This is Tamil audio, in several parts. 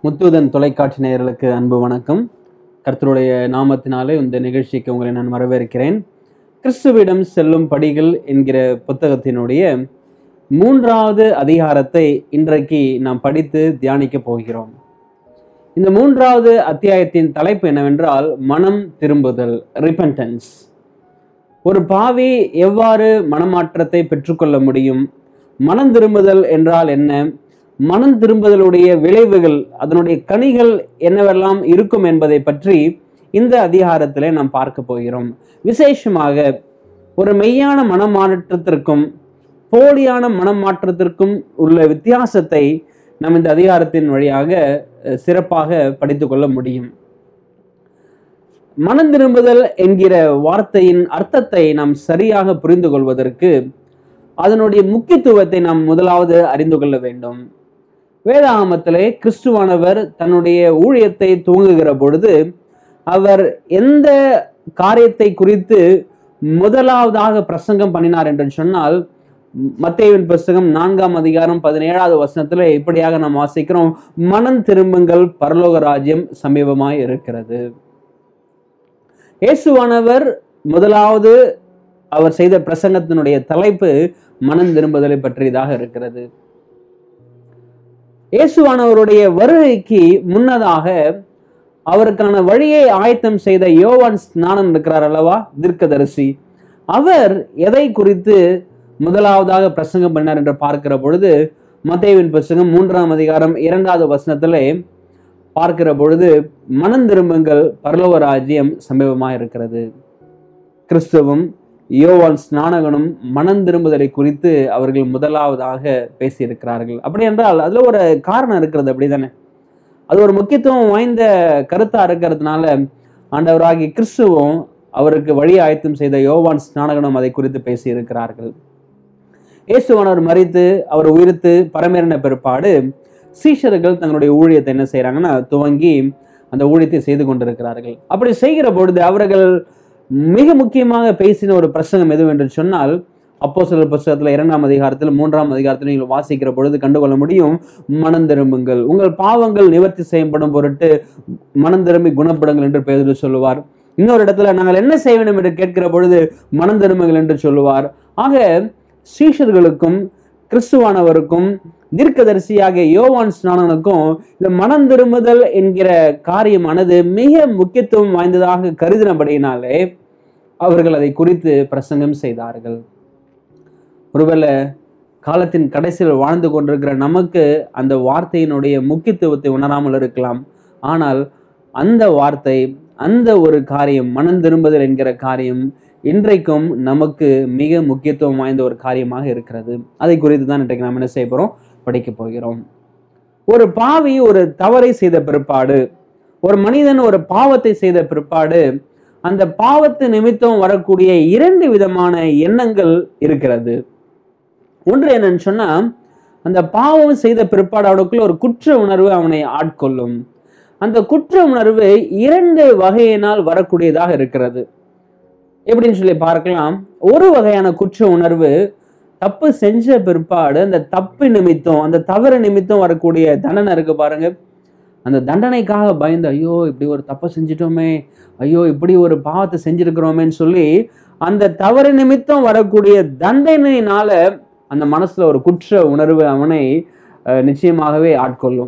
முத்துதன் தொலைக்காட்சி நேயர்களுக்கு அன்பு வணக்கம் கர்த்தருடைய நாமத்தினாலே இந்த நிகழ்ச்சிக்கு உங்களை நான் வரவேற்கிறேன் கிறிஸ்துவிடம் செல்லும் படிகள் என்கிற புத்தகத்தினுடைய மூன்றாவது அதிகாரத்தை இன்றைக்கு நாம் படித்து தியானிக்க போகிறோம் இந்த மூன்றாவது அத்தியாயத்தின் தலைப்பு என்னவென்றால் மனம் திரும்புதல் ரிப்பன்டன்ஸ் ஒரு பாவி எவ்வாறு மனமாற்றத்தை பெற்றுக்கொள்ள முடியும் மனம் திரும்புதல் என்றால் என்ன மனம் திரும்புதலுடைய விளைவுகள் அதனுடைய கனிகள் என்னவெல்லாம் இருக்கும் என்பதை பற்றி இந்த அதிகாரத்திலே நாம் பார்க்க போகிறோம் விசேஷமாக ஒரு மெய்யான மனமாற்றத்திற்கும் போலியான மனமாற்றத்திற்கும் உள்ள வித்தியாசத்தை நாம் இந்த அதிகாரத்தின் வழியாக அஹ், சிறப்பாக படித்து கொள்ள முடியும் மனம் திரும்புதல் என்கிற வார்த்தையின் அர்த்தத்தை நாம் சரியாக புரிந்து கொள்வதற்கு அதனுடைய முக்கியத்துவத்தை நாம் முதலாவது அறிந்து கொள்ள வேண்டும் வேதாகமத்திலே கிறிஸ்துவானவர் தன்னுடைய ஊழியத்தை துவங்குகிற பொழுது அவர் எந்த காரியத்தை குறித்து முதலாவதாக பிரசங்கம் பண்ணினார் என்று சொன்னால் மத்தேயுவின் புஸ்தகம் நான்காம் அதிகாரம் பதினேழாவது வசனத்துல இப்படியாக நாம் வாசிக்கிறோம் மனம் திரும்புங்கள் பரலோக ராஜ்யம் சமீபமாய் இருக்கிறது இயேசுவானவர் முதலாவது அவர் செய்த பிரசங்கத்தினுடைய தலைப்பு மனம் திரும்புதலை பற்றியதாக இருக்கிறது இயேசுவானவருடைய வருகைக்கு முன்னதாக அவருக்கான வழியை ஆயத்தம் செய்த யோவான் ஸ்நானம் இருக்கிறார் அல்லவா தீர்க்கதரிசி அவர் எதை குறித்து முதலாவதாக பிரசங்கம் பண்ணார் என்று பார்க்கிற பொழுது மத்தேயுவின் புஸ்தகம் மூன்றாம் அதிகாரம் இரண்டாவது வசனத்திலே பார்க்கிற பொழுது மனம் திரும்புங்கள் பரலோக ராஜ்யம் சமீபமாக இருக்கிறது கிறிஸ்துவும் யோவான் ஸ்நானகனும் மனம் திரும்புதலை குறித்து அவர்கள் முதலாவதாக பேசியிருக்கிறார்கள் அப்படி என்றால் அதுல ஒரு காரணம் இருக்கிறது அப்படிதானே அது ஒரு முக்கியத்துவம் வாய்ந்த கருத்தா இருக்கிறதுனால ஆண்டவராகி கிறிஸ்துவும் அவருக்கு வழி ஆயத்தம் செய்த யோவான் ஸ்நானகனும் அதை குறித்து பேசியிருக்கிறார்கள் இயேசுவானவர் மறித்து அவர் உயிர்த்து பரமேறின பிற்பாடு சீஷர்கள் தங்களுடைய ஊழியத்தை என்ன செய்றாங்கன்னா துவங்கி அந்த ஊழியத்தை செய்து கொண்டிருக்கிறார்கள் அப்படி செய்கிற பொழுது அவர்கள் மிக முக்கியமாக பேசின ஒரு பிரசங்கம் எதுவென்று சொன்னால் அப்போ சில புஸ்தகத்தில் இரண்டாம் அதிகாரத்தில் மூன்றாம் அதிகாரத்தில் நீங்கள் வாசிக்கிற பொழுது கண்டுகொள்ள முடியும் மனம் திரும்புங்கள் உங்கள் பாவங்கள் நிவர்த்தி செய்யப்படும் பொருட்டு மனம் திரும்பி குணப்படுங்கள் என்று பேதர் சொல்லுவார் இன்னொரு இடத்துல நாங்கள் என்ன செய்ய வேண்டும் என்று கேட்கிற பொழுது மனம் திரும்புங்கள் என்று சொல்லுவார் ஆக சீஷர்களுக்கும் கிறிஸ்துவானவருக்கும் தீர்க்கதரிசியாகிய யோவான் ஸ்நானனுக்கும் இந்த மனம் திரும்புதல் என்கிற காரியமானது மிக முக்கியத்துவம் வாய்ந்ததாக கருதினபடியினாலே அவர்கள் அதை குறித்து பிரசங்கம் செய்தார்கள் ஒருவேளை காலத்தின் கடைசியில் வாழ்ந்து கொண்டிருக்கிற நமக்கு அந்த வார்த்தையினுடைய முக்கியத்துவத்தை உணராமல் இருக்கலாம் ஆனால் அந்த வார்த்தை அந்த ஒரு காரியம் மனம் திரும்புதல் என்கிற காரியம் இன்றைக்கும் நமக்கு மிக முக்கியத்துவம் வாய்ந்த ஒரு காரியமாக இருக்கிறது அதை குறித்து தான் இன்றைக்கு நாம் என்ன செய்ய போகிறோம் படிக்க போகிறோம் ஒரு பாவி ஒரு தவறை செய்த பிற்பாடு ஒரு மனிதன் ஒரு பாவத்தை செய்த பிற்பாடு அந்த பாவத்து நிமித்தம் வரக்கூடிய இரண்டு விதமான எண்ணங்கள் இருக்கிறது ஒன்று என்னன்னு சொன்னா அந்த பாவம் செய்த பிற்பாடு அவனுக்குள்ள ஒரு குற்ற உணர்வு அவனை ஆட்கொள்ளும் அந்த குற்ற உணர்வு இரண்டு வகையினால் வரக்கூடியதாக இருக்கிறது எப்படின்னு சொல்லி பார்க்கலாம் ஒரு வகையான குற்ற உணர்வு தப்பு செஞ்ச பிற்பாடு அந்த தப்பு நிமித்தம் அந்த தவறு நிமித்தம் வரக்கூடிய தண்டனை இருக்கு பாருங்க அந்த தண்டனைக்காக பயந்து ஐயோ இப்படி ஒரு தப்பை செஞ்சிட்டோமே ஐயோ இப்படி ஒரு பாவத்தை செஞ்சிருக்கிறோமேன்னு சொல்லி அந்த தவறு நிமித்தம் வரக்கூடிய தண்டனையினால அந்த மனசுல ஒரு குற்ற உணர்வு அவனை அஹ், நிச்சயமாகவே ஆட்கொள்ளும்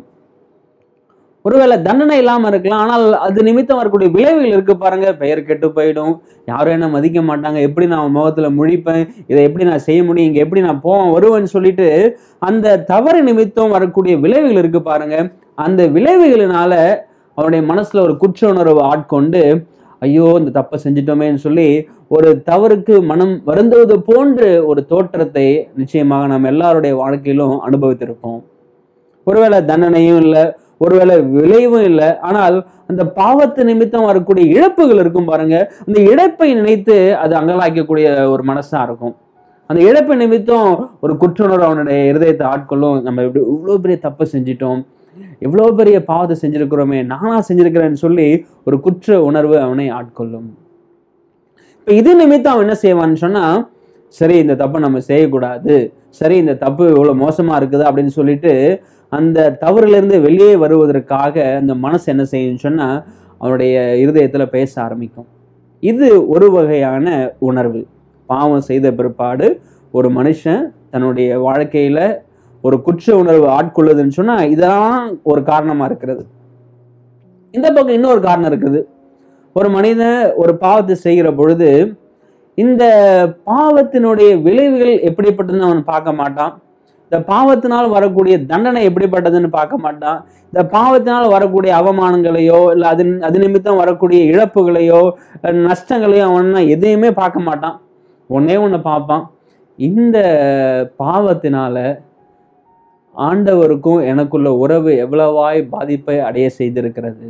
ஒருவேளை தண்டனை இல்லாம இருக்கலாம் ஆனால் அது நிமித்தம் வரக்கூடிய விளைவுகள் இருக்கு பாருங்க பெயர் கெட்டு போயிடும் யாரும் என்ன மதிக்க மாட்டாங்க எப்படி நான் முகத்துல முழிப்பேன் இதை எப்படி நான் செய்ய முடியும் இங்க எப்படி நான் போவேன் வருவேன்னு சொல்லிட்டு அந்த தவறு நிமித்தம் வரக்கூடிய விளைவுகள் இருக்கு பாருங்க அந்த விளைவுகளினால அவனுடைய மனசுல ஒரு குற்ற உணர்வு ஆட்கொண்டு ஐயோ இந்த தப்பை செஞ்சிட்டோமேன்னு சொல்லி ஒரு தவறுக்கு மனம் வருந்துவது போன்று ஒரு தோற்றத்தை நிச்சயமாக நாம் எல்லாருடைய வாழ்க்கையிலும் அனுபவித்திருப்போம் ஒருவேளை தண்டனையும் இல்லை ஒருவேளை விளைவும் இல்லை ஆனால் அந்த பாவத்து நிமித்தம் வரக்கூடிய இழப்புகள் இருக்கும் பாருங்க அந்த இழப்பை நினைத்து அது அங்கலாய்க்கக்கூடிய ஒரு மனசா இருக்கும் அந்த இழப்பு நிமித்தம் ஒரு குற்றுணர்வு அவனுடைய இருதயத்தை ஆட்கொள்ளும் நம்ம இப்படி இவ்வளோ பெரிய தப்பு செஞ்சிட்டோம் எவ்வளோ பெரிய பாவத்தை செஞ்சிருக்கிறோமே நானா செஞ்சிருக்கிறேன்னு சொல்லி ஒரு குற்ற உணர்வு அவனை ஆட்கொள்ளும் இப்போ இது நிமித்தம் அவன் என்ன செய்வான்னு சொன்னா சரி இந்த தப்பை நம்ம செய்யக்கூடாது சரி இந்த தப்பு இவ்வளோ மோசமா இருக்குது அப்படின்னு சொல்லிட்டு அந்த தவறிலிருந்து வெளியே வருவதற்காக அந்த மனசு என்ன செய்யும்னு சொன்னா அவனுடைய இருதயத்துல பேச ஆரம்பிக்கும் இது ஒரு வகையான உணர்வு பாவம் செய்த பிற்பாடு ஒரு மனுஷன் தன்னுடைய வாழ்க்கையில ஒரு குற்ற உணர்வு ஆட்கொள்ளுதுன்னு சொன்னா இதெல்லாம் ஒரு காரணமா இருக்கிறது இந்த பக்கம் இன்னொரு காரணம் இருக்குது ஒரு மனிதன் ஒரு பாவத்தை செய்கிற பொழுது இந்த பாவத்தினுடைய விளைவுகள் எப்படிப்பட்டதுன்னு அவன் பார்க்க மாட்டான் இந்த பாவத்தினால் வரக்கூடிய தண்டனை எப்படிப்பட்டதுன்னு பார்க்க மாட்டான் இந்த பாவத்தினால் வரக்கூடிய அவமானங்களையோ இல்லை அது அது நிமித்தம் வரக்கூடிய இழப்புகளையோ அஹ் நஷ்டங்களையோ அவன் எதையுமே பார்க்க மாட்டான் ஒன்னே ஒன்று பார்ப்பான் இந்த பாவத்தினால ஆண்டவருக்கும் எனக்குள்ள உறவு எவ்வளவாய் பாதிப்பை அடைய செய்திருக்கிறது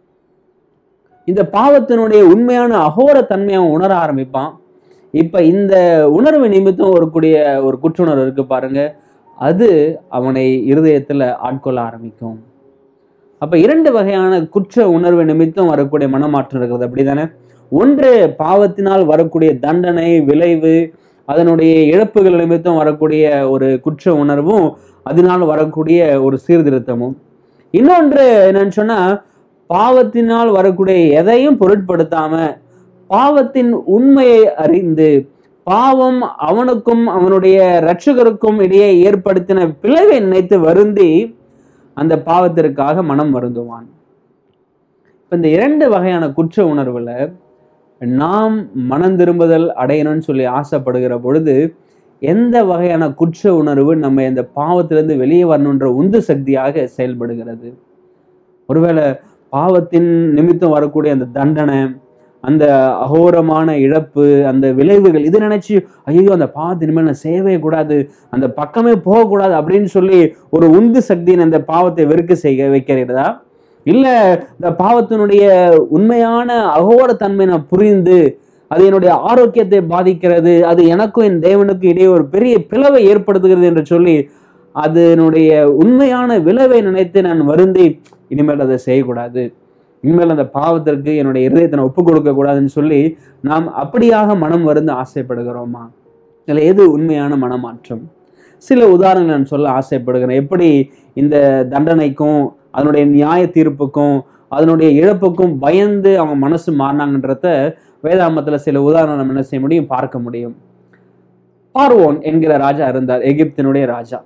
இந்த பாவத்தினுடைய உண்மையான அகோர தன்மையை அவன் உணர ஆரம்பிப்பான் இப்ப இந்த உணர்வு நிமித்தம் வரக்கூடிய ஒரு குற்றுணர்வு இருக்கு பாருங்க அது அவனை இருதயத்துல ஆட்கொள்ள ஆரம்பிக்கும் அப்ப இரண்டு வகையான குற்ற உணர்வு நிமித்தம் வரக்கூடிய மனமாற்றம் இருக்கிறது அப்படிதானே ஒன்று பாவத்தினால் வரக்கூடிய தண்டனை விளைவு அதனுடைய இழப்புகள் நிமித்தம் வரக்கூடிய ஒரு குற்ற உணர்வும் அதனால் வரக்கூடிய ஒரு சீர்திருத்தமும் இன்னொன்று என்னன்னு சொன்னா பாவத்தினால் வரக்கூடிய எதையும் பொருட்படுத்தாம பாவத்தின் உண்மையை அறிந்து பாவம் அவனுக்கும் அவனுடைய இரட்சகருக்கும் இடையே ஏற்படுத்தின பிளவை நினைத்து வருந்தி அந்த பாவத்திற்காக மனம் வருந்துவான் இப்ப இந்த இரண்டு வகையான குற்ற உணர்வுல நாம் மனம் திரும்புதல் அடையணும்னு சொல்லி ஆசைப்படுகிற பொழுது எந்த வகையான குற்ற உணர்வு நம்ம இந்த பாவத்திலிருந்து வெளியே வரணுன்ற உந்து சக்தியாக செயல்படுகிறது ஒருவேளை பாவத்தின் நிமித்தம் வரக்கூடிய அந்த தண்டனை அந்த அகோரமான இழப்பு அந்த விளைவுகள் இது நினைச்சு ஐயோ அந்த பாவத்தின் மேல் நான் செய்யவே கூடாது அந்த பக்கமே போகக்கூடாது அப்படின்னு சொல்லி ஒரு உந்து சக்தியின் அந்த பாவத்தை வெறுக்க செய்ய வைக்கிறதா இல்ல இந்த பாவத்தினுடைய உண்மையான அகோர தன்மை நான் புரிந்து அது என்னுடைய ஆரோக்கியத்தை பாதிக்கிறது அது எனக்கும் என் தேவனுக்கும் இடையே ஒரு பெரிய பிளவை ஏற்படுத்துகிறது என்று சொல்லி அதனுடைய உண்மையான விளைவை நினைத்து நான் வருந்தி இனிமேல் அதை செய்யக்கூடாது இனிமேல் அந்த பாவத்திற்கு என்னுடைய இருதயத்தை நான் ஒப்புக் கொடுக்க கூடாதுன்னு சொல்லி நாம் அப்படியாக மனம் வருந்து ஆசைப்படுகிறோமா இல்லை எது உண்மையான மனமாற்றம் சில உதாரணங்கள் நான் சொல்ல ஆசைப்படுகிறேன் எப்படி இந்த தண்டனைக்கும் அதனுடைய நியாய தீர்ப்புக்கும் அதனுடைய இழப்புக்கும் பயந்து அவங்க மனசு மாறினாங்கன்றத வேதாமத்தில் சில உதாரணம் நம்ம என்ன செய்ய முடியும் பார்க்க முடியும் பார்வோன் என்கிற ராஜா இருந்தார் எகிப்தினுடைய ராஜா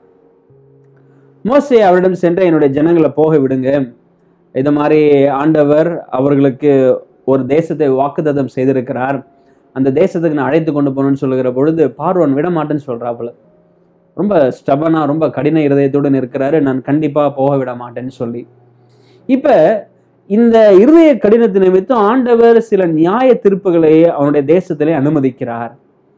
மோசே அவரிடம் சென்று என்னுடைய ஜனங்களை போக விடுங்க இது மாதிரி ஆண்டவர் அவர்களுக்கு ஒரு தேசத்தை வாக்குத்தத்தம் செய்திருக்கிறார் அந்த தேசத்துக்கு நான் அழைத்து கொண்டு போகணும்னு சொல்லுகிற பொழுது பார்வோன் விட மாட்டேன்னு சொல்றாப்புல ரொம்ப ஸ்டபனா ரொம்ப கடின இருதயத்துடன் இருக்கிறாரு நான் கண்டிப்பா போக விட மாட்டேன்னு சொல்லி இப்ப இந்த இருதய கடினத்து நிமித்தம் ஆண்டவர் சில நியாய தீர்ப்புகளை அவனுடைய தேசத்திலே அனுமதிக்கிறார்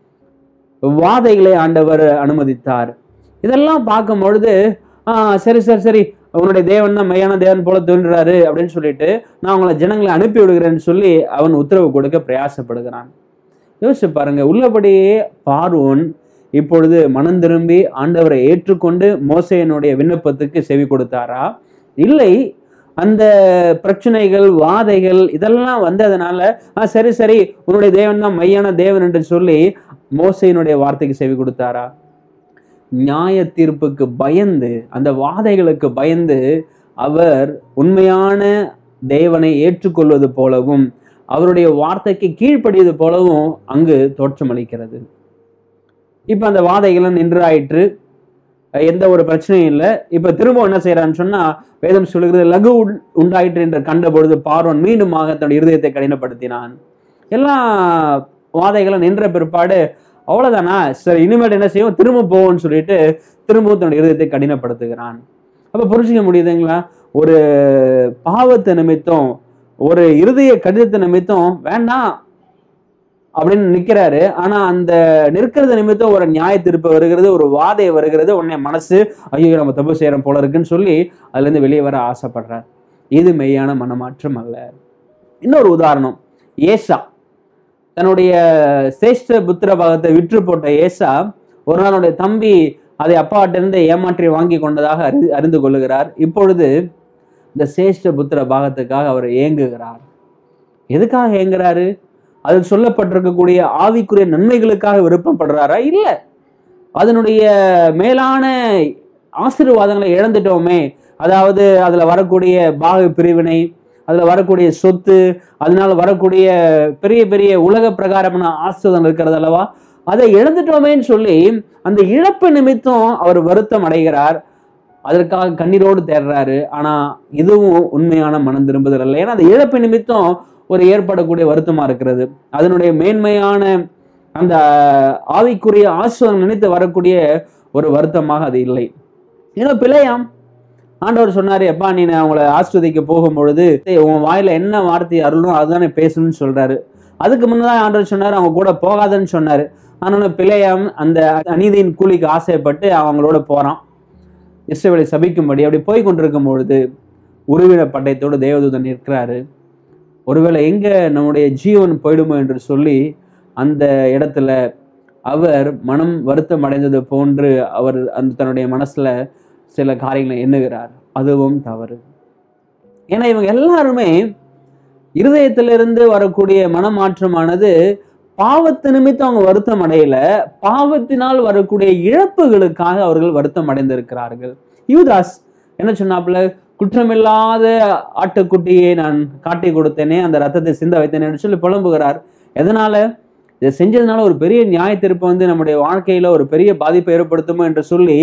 வாதைகளை ஆண்டவர் அனுமதித்தார் இதெல்லாம் பார்க்கும் பொழுது ஆ சரி சரி சரி உன்னுடைய தேவன் தான் மையான தேவன் போல தோன்றாரு அப்படின்னு சொல்லிட்டு நான் உங்களை ஜனங்களை அனுப்பி விடுகிறேன்னு சொல்லி அவன் உத்தரவு கொடுக்க பிரயாசப்படுகிறான் யோசிச்சு பாருங்க உள்ளபடியே பார்வோன் இப்பொழுது மனம் திரும்பி ஆண்டவரை ஏற்றுக்கொண்டு மோசையனுடைய விண்ணப்பத்துக்கு செவி கொடுத்தாரா இல்லை அந்த பிரச்சனைகள் வாதைகள் இதெல்லாம் வந்ததுனால ஆ சரி சரி உன்னுடைய தேவன் தான் மையான தேவன் என்று சொல்லி மோசையினுடைய வார்த்தைக்கு செவி கொடுத்தாரா நியாய தீர்ப்புக்கு பயந்து அந்த வாதைகளுக்கு பயந்து அவர் உண்மையான தேவனை ஏற்றுக்கொள்வது போலவும் அவருடைய வார்த்தைக்கு கீழ்ப்படியது போலவும் அங்கு தோற்றமளிக்கிறது இப்ப அந்த வாதைகளும் நின்றாயிற்று எந்த ஒரு பிரச்சனையும் இல்லை இப்ப திரும்ப என்ன செய்யறான்னு சொன்னா வேதம் சொல்லுகிறது லகு உண்- உண்டாயிற்று என்று கண்ட பொழுது பார்வன் மீண்டுமாக தன்னுடைய இருதயத்தை கடினப்படுத்தினான் எல்லா வாதைகளும் நின்ற பிற்பாடு அவ்வளவுதானா சரி இனிமேல் என்ன செய்வோம் திரும்ப போவோம்னு சொல்லிட்டு திரும்பவும் தன்னுடைய இருதயத்தை கடினப்படுத்துகிறான் அப்ப புரிஞ்சுக்க முடியுதுங்களா ஒரு பாவத்தை நிமித்தம் ஒரு இருதய கடிதத்தை நிமித்தம் வேண்டாம் அப்படின்னு நிக்கிறாரு ஆனா அந்த நிற்கிறது நிமித்தம் ஒரு நியாய தீர்ப்பு வருகிறது ஒரு வாதை வருகிறது உடனே மனசு ஐயோ நம்ம தப்பு செய்யறோம் போல இருக்குன்னு சொல்லி அதுல இருந்து வெளியே வர ஆசைப்படுறார் இது மெய்யான மனமாற்றம் அல்ல இன்னொரு உதாரணம் ஏசா தன்னுடைய சிரேஷ்ட புத்திர பாகத்தை விற்று போட்ட ஏசா ஒரு நாள் அவனுடைய தம்பி அதை அப்பாட்டிருந்து ஏமாற்றி வாங்கி கொண்டதாக அறி அறிந்து கொள்ளுகிறார் இப்பொழுது இந்த சிரேஷ்ட புத்திர பாகத்துக்காக அவர் ஏங்குகிறார் எதுக்காக ஏங்குறாரு அதில் சொல்லப்பட்டிருக்கக்கூடிய ஆவிக்குரிய நன்மைகளுக்காக விருப்பப்படுறாரா இல்ல அதனுடைய மேலான ஆசீர்வாதங்களை இழந்துட்டோமே அதாவது அதுல வரக்கூடிய பாக பிரிவினை அதுல வரக்கூடிய சொத்து அதனால வரக்கூடிய பெரிய பெரிய உலக பிரகாரமான ஆசீர்வாதம் இருக்கிறது அல்லவா அதை இழந்துட்டோமேன்னு சொல்லி அந்த இழப்பு நிமித்தம் அவர் வருத்தம் அடைகிறார் அதற்காக கண்ணீரோடு தேடுறாரு ஆனா இதுவும் உண்மையான மனம் திரும்புதல் இல்லை ஏன்னா அந்த இழப்பு நிமித்தம் ஒரு ஏற்படக்கூடிய வருத்தமா இருக்கிறது அதனுடைய மேன்மையான அந்த ஆவிக்குரிய ஆசிர்வாதம் நினைத்து வரக்கூடிய ஒரு வருத்தமாக அது இல்லை ஏன்னா பிழையாம் ஆண்டவர் சொன்னாரு எப்பா நீ அவங்கள ஆஸ்வதிக்க போகும் பொழுது உன் வாயில என்ன வார்த்தை அருளும் அதுதானே பேசணும்னு சொல்றாரு அதுக்கு முன்னதான் ஆண்டவர் சொன்னாரு அவங்க கூட போகாதன்னு சொன்னாரு ஆனாலும் பிழையாம் அந்த அநீதியின் கூலிக்கு ஆசைப்பட்டு அவங்களோட போறான் இஸ்ரவேலை சபிக்கும்படி அப்படி போய் கொண்டிருக்கும் பொழுது உருவின பட்டயத்தோடு தேவதூதன் நிற்கிறாரு ஒருவேளை எங்க நம்முடைய ஜீவன் போயிடுமோ என்று சொல்லி அந்த இடத்துல அவர் மனம் வருத்தம் அடைந்தது போன்று அவர் அந்த தன்னுடைய மனசுல சில காரியங்களை எண்ணுகிறார் அதுவும் தவறு ஏன்னா இவங்க எல்லாருமே இருதயத்திலிருந்து வரக்கூடிய மனமாற்றமானது பாவத்து நிமித்தம் அவங்க வருத்தம் அடையல பாவத்தினால் வரக்கூடிய இழப்புகளுக்காக அவர்கள் வருத்தம் அடைந்திருக்கிறார்கள் யூதாஸ் என்ன சொன்னாப்புல குற்றமில்லாத ஆட்டுக்குட்டியை நான் காட்டி கொடுத்தேனே அந்த ரத்தத்தை சிந்த வைத்தேனேன்னு சொல்லி புலம்புகிறார் எதனால இதை செஞ்சதுனால ஒரு பெரிய நியாய தீர்ப்பு வந்து நம்முடைய வாழ்க்கையில ஒரு பெரிய பாதிப்பை ஏற்படுத்துமோ என்று சொல்லி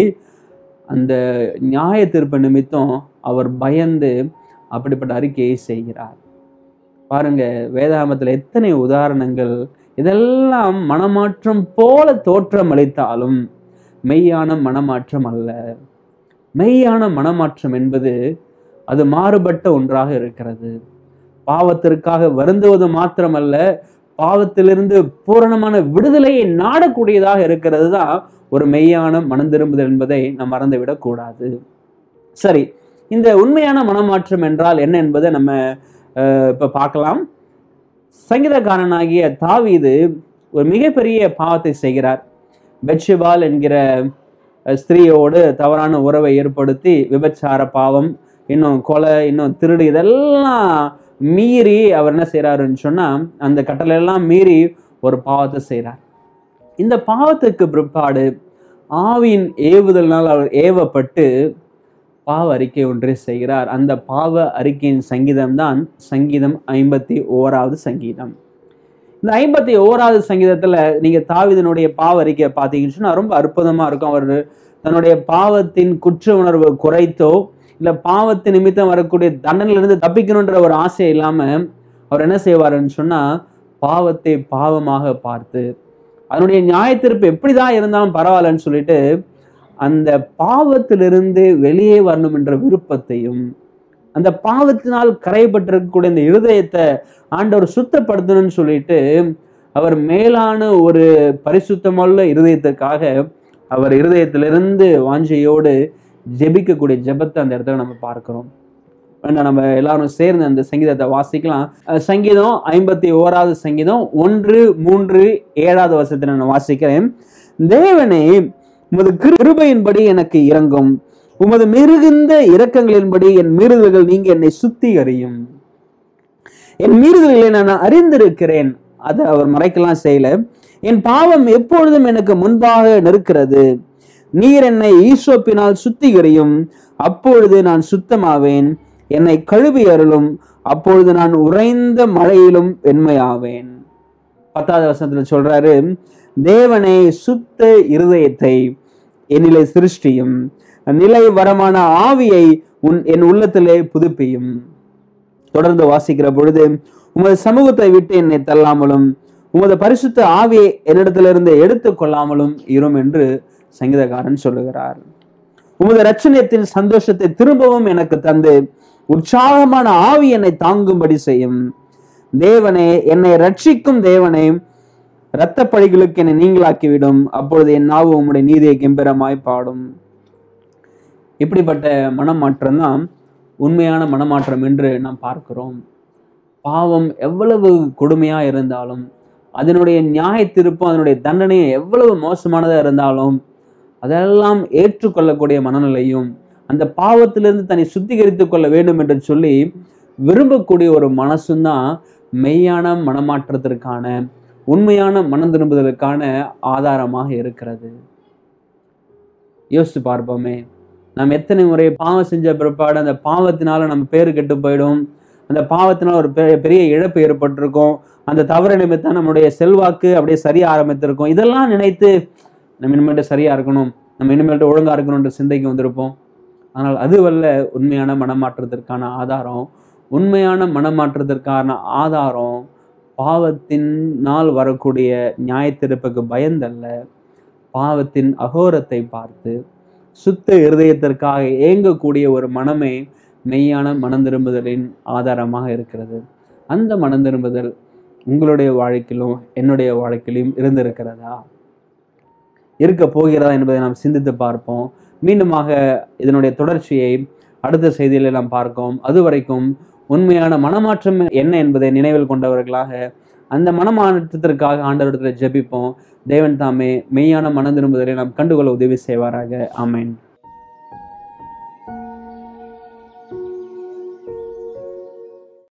அந்த நியாய தீர்ப்பு நிமித்தம் அவர் பயந்து அப்படிப்பட்ட அறிக்கையை செய்கிறார் பாருங்க வேதாகமத்தில் எத்தனை உதாரணங்கள் இதெல்லாம் மனமாற்றம் போல தோற்றம் அளித்தாலும் மெய்யான மனமாற்றம் அல்ல மெய்யான மனமாற்றம் என்பது அது மாறுபட்ட ஒன்றாக இருக்கிறது பாவத்திற்காக வருந்துவது மாத்திரமல்ல பாவத்திலிருந்து பூரணமான விடுதலையை நாடக்கூடியதாக இருக்கிறது தான் ஒரு மெய்யான மனம் திரும்புதல் என்பதை நாம் மறந்துவிடக் கூடாது சரி இந்த உண்மையான மனமாற்றம் என்றால் என்ன என்பதை நம்ம அஹ், இப்ப பார்க்கலாம் சங்கீதக்காரனாகிய தாவீது ஒரு மிகப்பெரிய பாவத்தை செய்கிறார் பெட்ஷிபால் என்கிற அஹ், ஸ்திரீயோடு தவறான உறவை ஏற்படுத்தி விபச்சார பாவம் இன்னும் கொலை இன்னும் திருடு இதெல்லாம் மீறி அவர் என்ன செய்றாருன்னு சொன்னா அந்த கட்டளை எல்லாம் மீறி ஒரு பாவத்தை செய்கிறார் இந்த பாவத்துக்கு பிற்பாடு ஆவியின் ஏவுதலினால் அவர் ஏவப்பட்டு பாவ அறிக்கை ஒன்றை செய்கிறார் அந்த பாவ அறிக்கையின் சங்கீதம் தான் சங்கீதம் ஐம்பத்தி ஓராவது சங்கீதம் இந்த ஐம்பத்தி ஓராவது சங்கீதத்துல நீங்க தாவிதனுடைய பாவ அறிக்கையை பார்த்தீங்கன்னு சொன்னா ரொம்ப அற்புதமா இருக்கும் அவர் தன்னுடைய பாவத்தின் குற்ற உணர்வு குறைத்தோ இல்ல பாவத்து நிமித்தம் வரக்கூடிய தண்டனையிலிருந்து தப்பிக்கணுன்ற ஒரு ஆசை இல்லாம அவர் என்ன செய்வாருன்னு சொன்னா பாவத்தை பாவமாக பார்த்து அதனுடைய நியாயத்தீர்ப்பு எப்படிதான் இருந்தாலும் பரவாயில்லன்னு சொல்லிட்டு அந்த பாவத்திலிருந்து வெளியே வரணும் என்ற விருப்பத்தையும் அந்த பாவத்தினால் கரைப்பட்டிருக்கக்கூடிய இந்த இருதயத்தை ஆண்டவர் சுத்தப்படுத்தணும்னு சொல்லிட்டு அவர் மேலான ஒரு பரிசுத்தமுள்ள இருதயத்துக்காக அவர் இருதயத்திலிருந்து வாஞ்சையோடு ஜெபிக்கக்கூடிய ஜெபத்தை அந்த இடத்துல நம்ம பார்க்கிறோம் வேண்டாம் நம்ம எல்லாரும் சேர்ந்து அந்த சங்கீதத்தை வாசிக்கலாம் அஹ் சங்கீதம் ஐம்பத்தி ஓராவது சங்கீதம் ஒன்று மூன்று ஏழாவது வசத்தை நான் வாசிக்கிறேன் தேவனே உமது கிருபையின்படி எனக்கு இறங்கும் உமது மிருகுந்த இரக்கங்களின்படி என் மீறுதல்கள் நீங்க என்னை சுத்திகரியும் என் மீறுதல்களை நான் அறிந்திருக்கிறேன் அதை அவர் மறைக்கலாம் செய்யல என் பாவம் எப்பொழுதும் எனக்கு முன்பாக நிற்கிறது நீர் என்னை ஈசோப்பினால் சுத்திகரியும் அப்பொழுது நான் சுத்தமாவேன் என்னை கழுவி அருளும் அப்பொழுது நான் உறைந்த மழையிலும் வெண்மையாவேன் பத்தாவது வசனத்துல சொல்றாரு தேவனே சுத்த இருதயத்தை என்னிலே சிருஷ்டியும் நிலை வரமான ஆவியை உன் என் உள்ளத்திலே புதுப்பியும் தொடர்ந்து வாசிக்கிற பொழுது உமது சமூகத்தை விட்டு என்னை தள்ளாமலும் உமது பரிசுத்த ஆவியை என்னிடத்திலிருந்து எடுத்துக் கொள்ளாமலும் இரும் என்று சங்கீதக்காரன் சொல்லுகிறார் உமது ரட்சணியத்தின் சந்தோஷத்தை திரும்பவும் எனக்கு தந்து உற்சாகமான ஆவி என்னை தாங்கும்படி செய்யும் தேவனே என்னை ரட்சிக்கும் தேவனே இரத்த பழிகளுக்கு என்னை நீங்களாக்கிவிடும் அப்பொழுது என் நாவு உம்முடைய நீதியை கெம்பீரமாய் பாடும் இப்படிப்பட்ட மனமாற்றம் தான் உண்மையான மனமாற்றம் என்று நாம் பார்க்கிறோம் பாவம் எவ்வளவு கொடுமையா இருந்தாலும் அதனுடைய நியாய திருப்பம் அதனுடைய தண்டனை எவ்வளவு மோசமானதா இருந்தாலும் அதெல்லாம் ஏற்றுக்கொள்ளக்கூடிய மனநிலையும் அந்த பாவத்திலிருந்து தன்னை சுத்திகரித்துக் கொள்ள வேண்டும் என்று சொல்லி விரும்பக்கூடிய ஒரு மனசும் தான் மெய்யான மனமாற்றத்திற்கான உண்மையான மனம் திரும்புதலுக்கான ஆதாரமாக இருக்கிறது யோசித்து பார்ப்போமே நாம் எத்தனை முறை பாவம் செஞ்ச பிற்பாடு அந்த பாவத்தினால நம்ம பேர் கெட்டு போயிடும் அந்த பாவத்தினால ஒரு பெ- பெரிய இழப்பு ஏற்பட்டிருக்கும் அந்த தவறு நிமித்தம் நம்முடைய செல்வாக்கு அப்படியே சரிய ஆரம்பித்திருக்கும் இதெல்லாம் நினைத்து நம்ம இனிமேட்டு சரியா இருக்கணும் நம்ம இனிமேல்ட்டு ஒழுங்கா இருக்கணும்ன்ற சிந்தைக்கு வந்திருப்போம் ஆனால் அதுவல்ல உண்மையான மனமாற்றத்திற்கான ஆதாரம் உண்மையான மனமாற்றத்திற்கான ஆதாரம் பாவத்தினால் வரக்கூடிய நியாயத்திருப்புக்கு பயந்தல்ல பாவத்தின் அகோரத்தை பார்த்து சுத்த இருதயத்திற்காக ஏங்கக்கூடிய ஒரு மனமே மெய்யான மனம் திரும்புதலின் ஆதாரமாக இருக்கிறது அந்த மனம் திரும்புதல் உங்களுடைய வாழ்க்கையிலும் என்னுடைய வாழ்க்கையிலும் இருந்திருக்கிறதா இருக்க போகிறதா என்பதை நாம் சிந்தித்து பார்ப்போம் மீண்டுமாக இதனுடைய தொடர்ச்சியை அடுத்த செய்தியில் நாம் பார்ப்போம் அதுவரைக்கும் உண்மையான மனமாற்றம் என்ன என்பதை நினைவில் கொண்டவர்களாக அந்த மனமாற்றத்திற்காக ஆண்டவரிடத்தில் ஜெபிப்போம் தேவன் தாமே மெய்யான மனம் திரும்புதலை நாம் கண்டுகொள்ள உதவி செய்வாராக ஆமென்